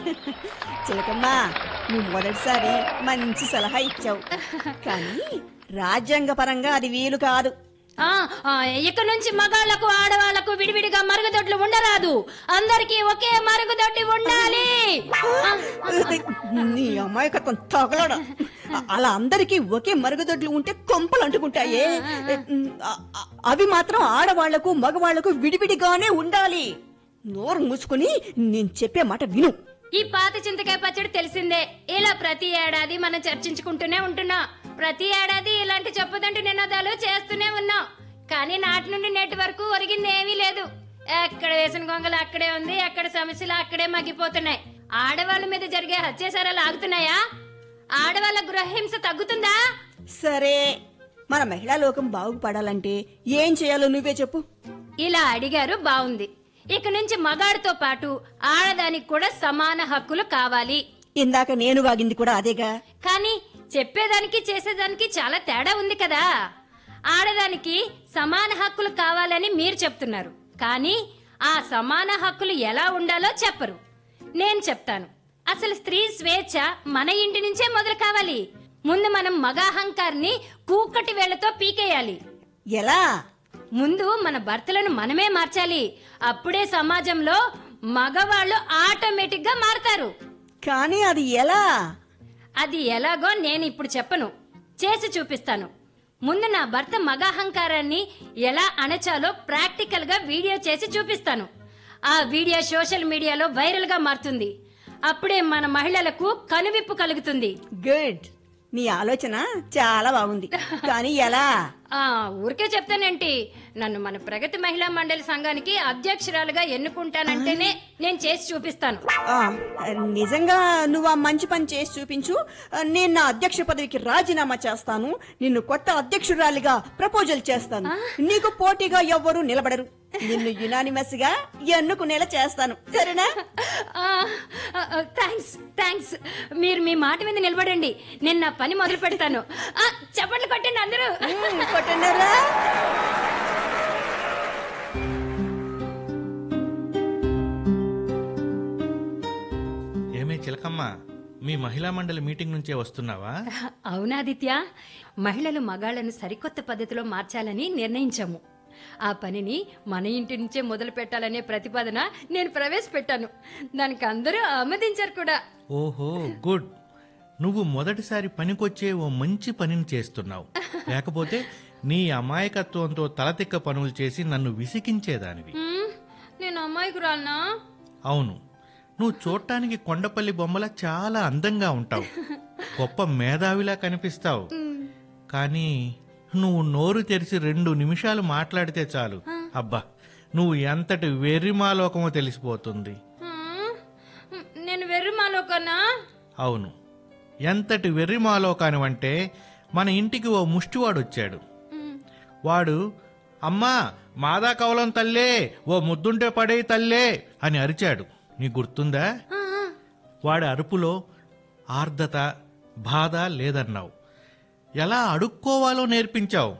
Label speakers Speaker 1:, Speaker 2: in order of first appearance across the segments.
Speaker 1: చిలకమ్మా నువ్వు మొదటిసారి మంచి సలహా ఇచ్చావు కానీ రాజ్యాంగ పరంగా అది వీలు కాదు
Speaker 2: ఆ, ఆ, ఇక నుంచి మగాళ్లకు ఆడవాళ్లకు విడివిడిగా మరుగుదొడ్లు ఉండరాదు అందరికీ ఒకే మరుగుదొడ్డి ఉండాలి ఆ,
Speaker 1: నీ అమాయకత్వం తగలడ అలా అందరికీ ఒకే మరుగుదొడ్లు ఉంటే కొంపలు అంటుకుంటాయే అ- అ- అవి మాత్రం ఆడవాళ్లకు మగవాళ్లకు విడివిడిగానే ఉండాలి నోరు మూసుకుని నేను చెప్పే మాట విను
Speaker 2: ఈ పాత చింతకాయ పచ్చడి తెలిసిందే ఇలా ప్రతి ఏడాది మనం చర్చించుకుంటూనే ఉంటున్నాం ప్రతి ఏడాది ఇలాంటి చెప్పదంటూ నినాదాలు చేస్తూనే ఉన్నాం కానీ నాటి నుండి నేటి వరకు ఒరిగింది ఏమీ లేదు ఎక్కడ వేసిన గొంగలు అక్కడే ఉంది ఎక్కడ సమస్యలు అక్కడే మగ్గిపోతున్నాయి ఆడవాళ్ళ మీద జరిగే హత్యాచారాలు ఆగుతున్నాయా ఆడవాళ్ళ గృహహింస తగ్గుతుందా
Speaker 1: సరే మన మహిళా లోకం బాగుపడాలంటే ఏం చేయాలో నువ్వే చెప్పు
Speaker 2: ఇలా అడిగారు బాగుంది ఇక నుంచి మగాడితో పాటు ఆడదానికి కూడా సమాన హక్కులు కావాలి
Speaker 1: ఇందాక నేను వాగింది కూడా అదేగా
Speaker 2: కానీ చెప్పేదానికి చేసేదానికి చాలా తేడా ఉంది కదా ఆడదానికి సమాన హక్కులు కావాలని మీరు చెప్తున్నారు కానీ ఆ సమాన హక్కులు ఎలా ఉండాలో చెప్పరు నేను చెప్తాను అసలు స్త్రీ స్వేచ్ఛ మన ఇంటి నుంచే మొదలు కావాలి ముందు మనం మగాహంకార్ని కూకటి వేళ్లతో పీకేయాలి
Speaker 1: ఎలా
Speaker 2: ముందు మన భర్తలను మనమే మార్చాలి అప్పుడే సమాజంలో మగవాళ్ళు ఆటోమేటిక్ గా మారతారు
Speaker 1: కానీ అది ఎలా
Speaker 2: అది ఎలాగో నేను ఇప్పుడు చెప్పను చేసి చూపిస్తాను ముందు నా భర్త మగాహంకారాన్ని ఎలా అణచాలో ప్రాక్టికల్ గా వీడియో చేసి చూపిస్తాను ఆ వీడియో సోషల్ మీడియాలో వైరల్ గా మారుతుంది అప్పుడే మన మహిళలకు కనువిప్పు కలుగుతుంది
Speaker 1: గుడ్ నీ ఆలోచన చాలా బాగుంది కానీ ఎలా
Speaker 2: ఆ ఊరికే చెప్తానేంటి నన్ను మన ప్రగతి మహిళా మండలి సంఘానికి అధ్యక్షురాలుగా ఎన్నుకుంటానంటేనే నేను చేసి చూపిస్తాను
Speaker 1: ఆ, నిజంగా నువ్వు ఆ మంచి పని చేసి చూపించు నేను నా అధ్యక్ష పదవికి రాజీనామా చేస్తాను నిన్ను కొత్త అధ్యక్షురాలిగా ప్రపోజల్ చేస్తాను నీకు పోటీగా ఎవ్వరూ నిలబడరు నిన్ను యునానిమస్ గా ఎన్నుకునేలా చేస్తాను సరేనా
Speaker 2: థ్యాంక్స్ థ్యాంక్స్ మీరు మీ మాట మీద నిలబడండి నేను నా పని మొదలు పెడతాను ఆ, చప్పట్లు కొట్టండి అందరూ
Speaker 1: ఉమ్, కొట్టన్నారా
Speaker 3: ఏమే చిలకమ్మ మీ మహిళా మండలి మీటింగ్ నుంచే వస్తున్నావా
Speaker 2: అవునాదిత్య మహిళలు మగాళ్లను సరికొత్త పద్ధతిలో మార్చాలని నిర్ణయించాము ఆ పనిని మన ఇంటి నుంచే మొదలు పెట్టాలనే ప్రతిపాదన నేను ప్రవేశపెట్టాను దానికి అందరూ ఆమోదించారు కూడా
Speaker 3: ఓహో గుడ్ నువ్వు మొదటిసారి పనికొచ్చే ఓ మంచి పనిని చేస్తున్నావు లేకపోతే నీ అమాయకత్వంతో తలతిక్క పనులు చేసి నన్ను విసిగించేదానివి
Speaker 2: హ్మ్, నేను అమ్మాయికురాలనా
Speaker 3: అవును నువ్వు చూడటానికి కొండపల్లి బొమ్మల చాలా అందంగా ఉంటావు గొప్ప మేధావిలా కనిపిస్తావు కానీ నువ్వు నోరు తెరిచి రెండు నిమిషాలు మాట్లాడితే చాలు అబ్బా నువ్వు ఎంతటి వెర్రిమాలోకమో తెలిసిపోతుంది
Speaker 2: హ్మ్, నేను వెర్రిమాలోకనా
Speaker 3: అవును ఎంతటి వెర్రిమాలోకానివంటే మన ఇంటికి ఓ ముష్టివాడు వచ్చాడు వాడు అమ్మా మాదా కవలం తల్లే ఓ ముద్దుంటే పడే తల్లే అని అరిచాడు నీ గుర్తుందా వాడి అరుపులో ఆర్ద్రత బాధ లేదన్నావు ఎలా అడుక్కోవాలో నేర్పించావు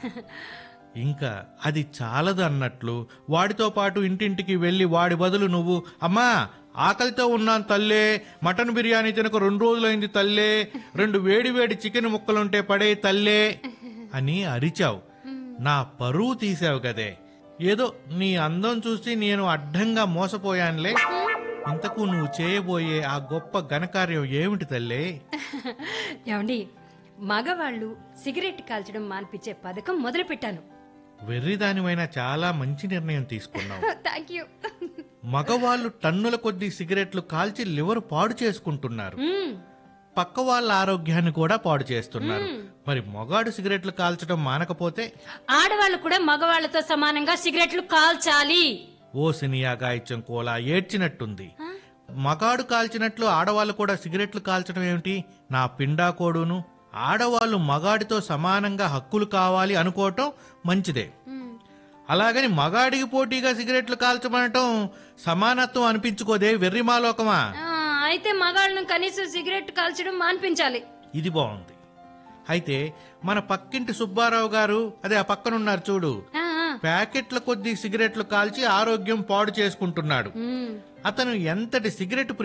Speaker 3: ఇంకా అది చాలదు అన్నట్లు వాడితో పాటు ఇంటింటికి వెళ్ళి వాడి బదులు నువ్వు అమ్మా ఆకలితో ఉన్నాను తల్లే మటన్ బిర్యానీ తినక రెండు రోజులైంది తల్లే రెండు వేడి వేడి చికెన్ ముక్కలుంటే పడే తల్లే అని అరిచావు నా పరువు తీసావు కదే ఏదో నీ అందం చూసి నేను అడ్డంగా మోసపోయానులే ఇంతకు నువ్వు చేయబోయే ఆ గొప్ప ఘనకార్యం ఏమిటి తల్లే
Speaker 2: ఏమండి మగవాళ్ళు సిగరెట్ కాల్చడం మాన్పించే పథకం మొదలు పెట్టాను
Speaker 3: వెర్రిదానివైనా చాలా మంచి నిర్ణయం తీసుకున్నావు
Speaker 2: థ్యాంక్ యూ
Speaker 3: మగవాళ్ళు టన్నుల కొద్దీ సిగరెట్లు కాల్చి లివర్ పాడు చేసుకుంటున్నారు పక్క వాళ్ళ ఆరోగ్యాన్ని కూడా పాడు చేస్తున్నారు మరి మగాడు సిగరెట్లు కాల్చడం మానకపోతే
Speaker 2: ఆడవాళ్ళు కూడా మగవాళ్ళతో సమానంగా సిగరెట్లు కాల్చాలి
Speaker 3: ఓ సినియా గాయత్యం కోలా ఏడ్చినట్టుంది మగాడు కాల్చినట్లు ఆడవాళ్ళు కూడా సిగరెట్లు కాల్చడం ఏమిటి నా పిండాకోడును ఆడవాళ్ళు మగాడితో సమానంగా హక్కులు కావాలి అనుకోవటం మంచిదే అలాగని మగాడికి పోటీగా సిగరెట్లు కాల్చమనటం సమానత్వం అనిపించుకోదే వెర్రిమాలోకమా
Speaker 2: ఆ, అయితే మగాళ్ళను కనీసం సిగరెట్ కాల్చడం మాన్పించాలి
Speaker 3: ఇది బాగుంది అయితే మన పక్కింటి సుబ్బారావు గారు అదే ఆ పక్కనున్నారు చూడు
Speaker 2: ఆ, ఆ.
Speaker 3: ప్యాకెట్ల కొద్దీ సిగరెట్లు కాల్చి ఆరోగ్యం పాడు చేసుకుంటున్నాడు
Speaker 2: ఉమ్.
Speaker 3: అతను ఎంతటి సిగరెట్